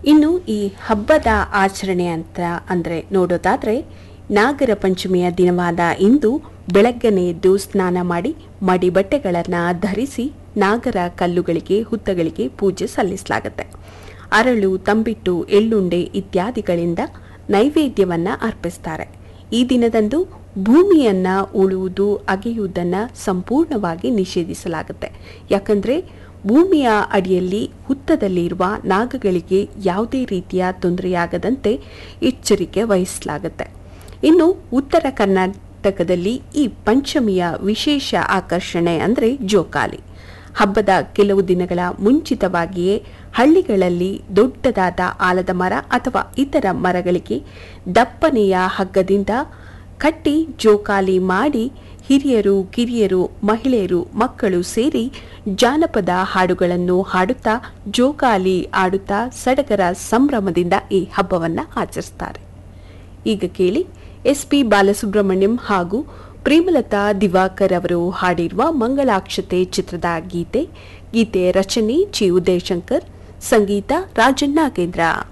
ಇನ್ನು ಈ ಹಬ್ಬದ ಆಚರಣೆ ಅಂತ ಅಂದರೆ ನೋಡೋದಾದ್ರೆ ನಾಗರ ಪಂಚಮಿಯ ದಿನವಾದ ಇಂದು ಬೆಳಗ್ಗನೆ ಎದ್ದು ಸ್ನಾನ ಮಾಡಿ ಮಡಿ ಬಟ್ಟೆಗಳನ್ನು ಧರಿಸಿ ನಾಗರ ಕಲ್ಲುಗಳಿಗೆ ಹುತ್ತಗಳಿಗೆ ಪೂಜೆ ಸಲ್ಲಿಸಲಾಗುತ್ತೆ ಅರಳು ತಂಬಿಟ್ಟು ಎಳ್ಳುಂಡೆ ಇತ್ಯಾದಿಗಳಿಂದ ನೈವೇದ್ಯವನ್ನ ಅರ್ಪಿಸ್ತಾರೆ ಈ ದಿನದಂದು ಭೂಮಿಯನ್ನ ಉಳುವುದು ಅಗೆಯುವುದನ್ನ ಸಂಪೂರ್ಣವಾಗಿ ನಿಷೇಧಿಸಲಾಗುತ್ತೆ ಯಾಕಂದ್ರೆ ಭೂಮಿಯ ಅಡಿಯಲ್ಲಿ ಹುತ್ತದಲ್ಲಿ ಇರುವ ನಾಗಗಳಿಗೆ ಯಾವುದೇ ರೀತಿಯ ತೊಂದರೆಯಾಗದಂತೆ ಎಚ್ಚರಿಕೆ ವಹಿಸಲಾಗುತ್ತೆ ಇನ್ನು ಉತ್ತರ ಕರ್ನಾಟಕದಲ್ಲಿ ಈ ಪಂಚಮಿಯ ವಿಶೇಷ ಆಕರ್ಷಣೆ ಅಂದರೆ ಜೋಕಾಲಿ ಹಬ್ಬದ ಕೆಲವು ದಿನಗಳ ಮುಂಚಿತವಾಗಿಯೇ ಹಳ್ಳಿಗಳಲ್ಲಿ ದೊಡ್ಡದಾದ ಆಲದ ಮರ ಅಥವಾ ಇತರ ಮರಗಳಿಗೆ ದಪ್ಪನೆಯ ಹಗ್ಗದಿಂದ ಕಟ್ಟಿ ಜೋಕಾಲಿ ಮಾಡಿ ಹಿರಿಯರು ಕಿರಿಯರು ಮಹಿಳೆಯರು ಮಕ್ಕಳು ಸೇರಿ ಜಾನಪದ ಹಾಡುಗಳನ್ನು ಹಾಡುತ್ತಾ ಜೋಕಾಲಿ ಆಡುತ್ತಾ ಸಡಗರ ಸಂಭ್ರಮದಿಂದ ಈ ಹಬ್ಬವನ್ನು ಆಚರಿಸ್ತಾರೆ ಈಗ ಕೇಳಿ ಎಸ್ ಪಿ ಬಾಲಸುಬ್ರಹ್ಮಣ್ಯಂ ಹಾಗೂ ಪ್ರೇಮಲತಾ ದಿವಾಕರ್ ಅವರು ಹಾಡಿರುವ ಮಂಗಳಾಕ್ಷತೆ ಚಿತ್ರದ ಗೀತೆ ಗೀತೆ ರಚನೆ ಚಿ ಉದಯಶಂಕರ್ ಸಂಗೀತ ರಾಜಣ್ಣ ಕೇಂದ್ರ